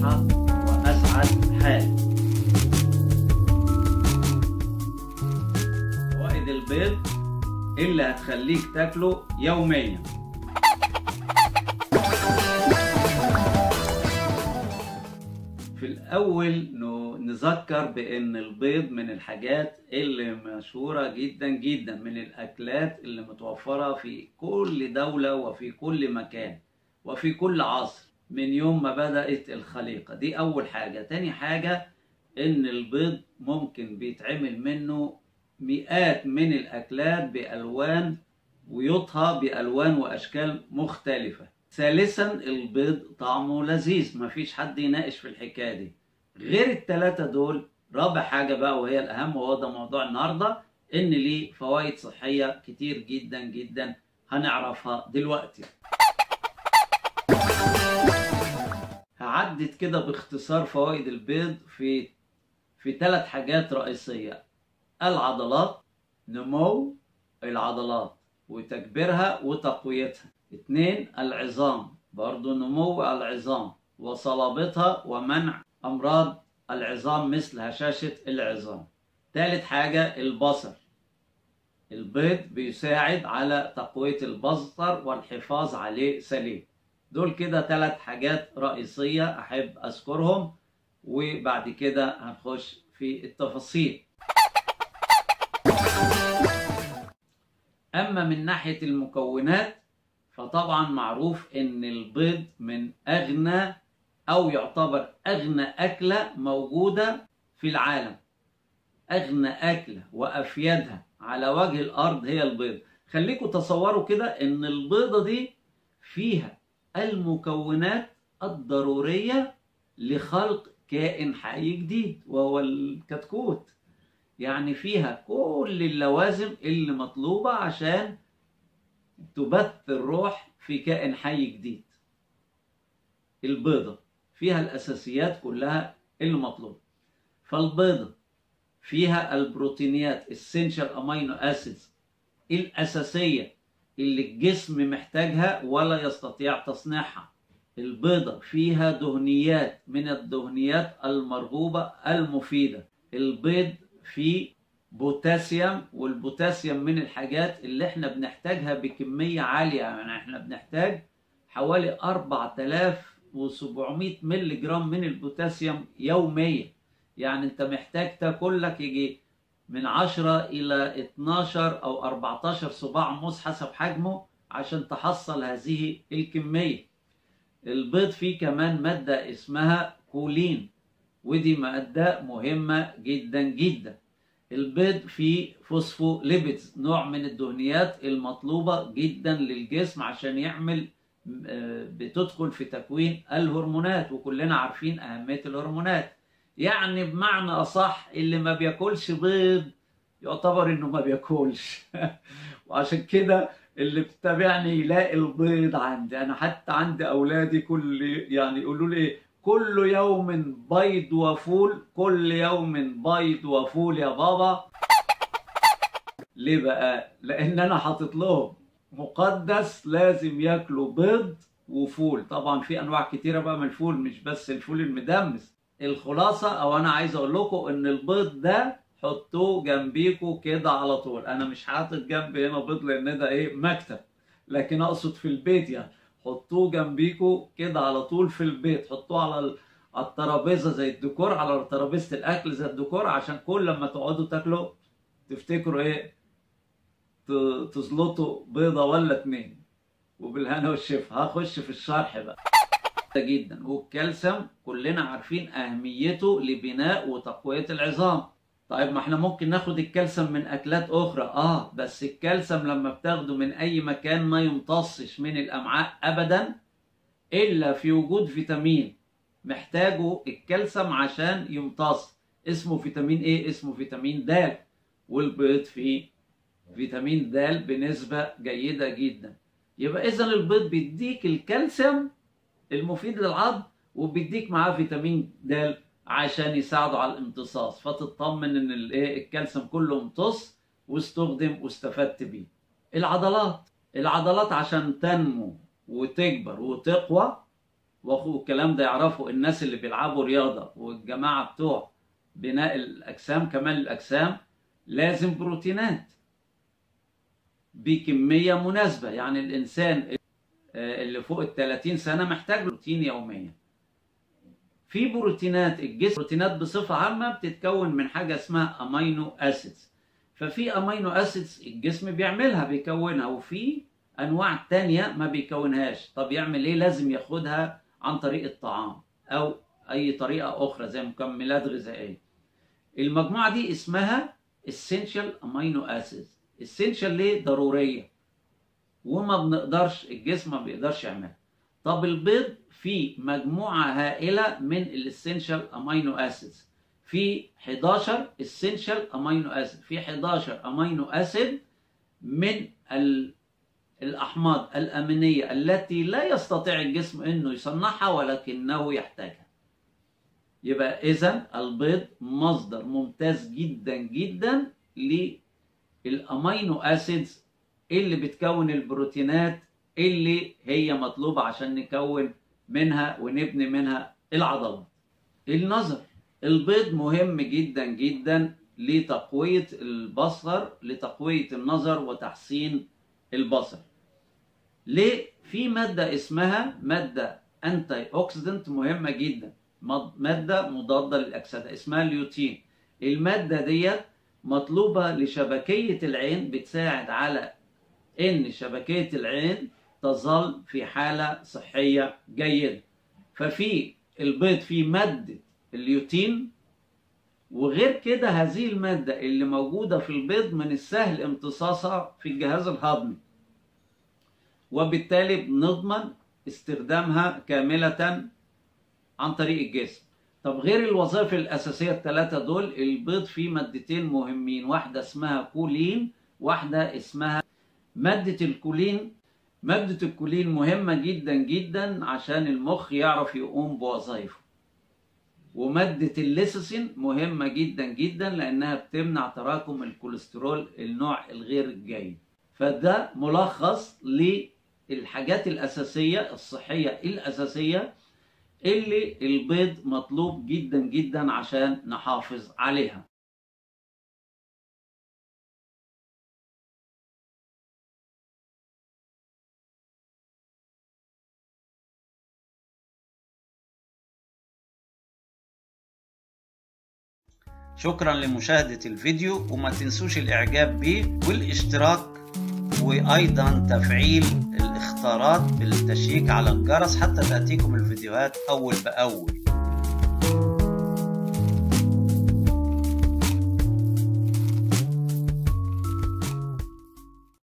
صحة وأسعد حال فوائد البيض اللي هتخليك تاكله يوميا في الأول نذكر بأن البيض من الحاجات اللي مشهورة جدا جدا من الأكلات اللي متوفرة في كل دولة وفي كل مكان وفي كل عصر من يوم ما بدأت الخليقة دي أول حاجة تاني حاجة إن البيض ممكن بيتعمل منه مئات من الأكلات بألوان ويطهى بألوان وأشكال مختلفة ثالثا البيض طعمه لذيذ مفيش حد يناقش في الحكاية دي غير التلاتة دول رابع حاجة بقى وهي الأهم وهو ده موضوع النهاردة إن ليه فوائد صحية كتير جدا جدا هنعرفها دلوقتي هعدد كده باختصار فوائد البيض في في ثلاث حاجات رئيسية العضلات نمو العضلات وتكبيرها وتقويتها اتنين العظام برضو نمو العظام وصلابتها ومنع أمراض العظام مثل هشاشة العظام ثالث حاجة البصر البيض بيساعد على تقوية البصر والحفاظ عليه سليم دول كده ثلاث حاجات رئيسية أحب أذكرهم وبعد كده هنخش في التفاصيل أما من ناحية المكونات فطبعا معروف ان البيض من اغنى او يعتبر اغنى اكله موجوده في العالم اغنى اكله وافيدها على وجه الارض هي البيض خليكم تصوروا كده ان البيضه دي فيها المكونات الضروريه لخلق كائن حي جديد وهو الكتكوت يعني فيها كل اللوازم اللي مطلوبه عشان تبث الروح في كائن حي جديد البيضة فيها الأساسيات كلها اللي مطلوب فالبيضة فيها البروتينيات essential amino acids الأساسية اللي الجسم محتاجها ولا يستطيع تصنيعها البيضة فيها دهنيات من الدهنيات المرغوبة المفيدة البيض فيه بوتاسيوم والبوتاسيوم من الحاجات اللي احنا بنحتاجها بكمية عالية يعني احنا بنحتاج حوالي 4700 ملي جرام من البوتاسيوم يوميا يعني انت محتاج تاكل لك يجي من 10 الى 12 او 14 صباع موز حسب حجمه عشان تحصل هذه الكمية البيض فيه كمان مادة اسمها كولين ودي مادة مهمة جدا جدا البيض فيه فوسفوليبيدز نوع من الدهنيات المطلوبة جدا للجسم عشان يعمل بتدخل في تكوين الهرمونات وكلنا عارفين أهمية الهرمونات يعني بمعنى أصح اللي ما بياكلش بيض يعتبر إنه ما بياكلش وعشان كده اللي بتتابعني يلاقي البيض عندي أنا حتى عندي أولادي كل يعني يقولوا لي إيه كل يوم بيض وفول كل يوم بيض وفول يا بابا ليه بقى لان انا حاطط لهم مقدس لازم ياكلوا بيض وفول طبعا في انواع كتيره بقى من الفول مش بس الفول المدمس الخلاصه او انا عايز اقول لكم ان البيض ده حطوه جنبيكوا كده على طول انا مش حاطط جنبي هنا بيض لان ده ايه مكتب لكن اقصد في البيت يعني حطوه جنبيكوا كده على طول في البيت حطوه على الترابيزه زي الديكور على ترابيزه الاكل زي الديكور عشان كل لما تقعدوا تاكلوا تفتكروا ايه تزلطوا بيضه ولا اتنين وبالهنا والشفا هخش في الشرح بقى جدا والكالسيوم كلنا عارفين اهميته لبناء وتقويه العظام طيب ما احنا ممكن ناخد الكالسيوم من اكلات اخرى اه بس الكالسيوم لما بتاخده من اي مكان ما يمتصش من الامعاء ابدا الا في وجود فيتامين محتاجه الكالسيوم عشان يمتص اسمه فيتامين ايه اسمه فيتامين د والبيض فيه فيتامين د بنسبة جيدة جدا يبقى اذا البيض بيديك الكالسيوم المفيد للعظم وبيديك معاه فيتامين د عشان يساعدوا على الامتصاص فتطمن ان الايه الكالسيوم كله امتص واستخدم واستفدت بيه العضلات العضلات عشان تنمو وتكبر وتقوى والكلام ده يعرفه الناس اللي بيلعبوا رياضة والجماعة بتوع بناء الأجسام كمال الأجسام لازم بروتينات بكمية مناسبة يعني الإنسان اللي فوق ال 30 سنة محتاج بروتين يوميا في بروتينات الجسم بروتينات بصفة عامة بتتكون من حاجة اسمها أمينو أسيدز ففي أمينو أسيدز الجسم بيعملها بيكونها وفي أنواع تانية ما بيكونهاش طب يعمل إيه لازم ياخدها عن طريق الطعام أو أي طريقة أخرى زي مكملات غذائية المجموعة دي اسمها essential amino acids essential ليه ضرورية وما بنقدرش الجسم ما بيقدرش يعملها طب البيض فيه مجموعة هائلة من الاسينشال امينو اسيدز في 11 اسينشال امينو اسيد في 11 امينو اسيد من الاحماض الامينية التي لا يستطيع الجسم انه يصنعها ولكنه يحتاجها يبقى اذا البيض مصدر ممتاز جدا جدا للامينو اسيدز اللي بتكون البروتينات اللي هي مطلوبة عشان نكون منها ونبني منها العضلات النظر البيض مهم جدا جدا لتقوية البصر لتقوية النظر وتحسين البصر ليه في مادة اسمها مادة انتي اوكسيدنت مهمة جدا مادة مضادة للأكسدة اسمها اليوتين المادة ديت مطلوبة لشبكية العين بتساعد على ان شبكية العين تظل في حالة صحية جيدة ففي البيض فيه مادة اليوتين وغير كده هذه المادة اللي موجودة في البيض من السهل امتصاصها في الجهاز الهضمي وبالتالي بنضمن استخدامها كاملة عن طريق الجسم طب غير الوظائف الأساسية الثلاثة دول البيض فيه مادتين مهمين واحدة اسمها كولين واحدة اسمها مادة الكولين مادة الكولين مهمة جدا جدا عشان المخ يعرف يقوم بوظائفه ومادة الليسيسين مهمة جدا جدا لأنها بتمنع تراكم الكوليسترول النوع الغير الجيد فده ملخص للحاجات الأساسية الصحية الأساسية اللي البيض مطلوب جدا جدا عشان نحافظ عليها شكرا لمشاهدة الفيديو وما تنسوش الاعجاب به والاشتراك وايضا تفعيل الاختارات بالتشيك على الجرس حتى تأتيكم الفيديوهات اول باول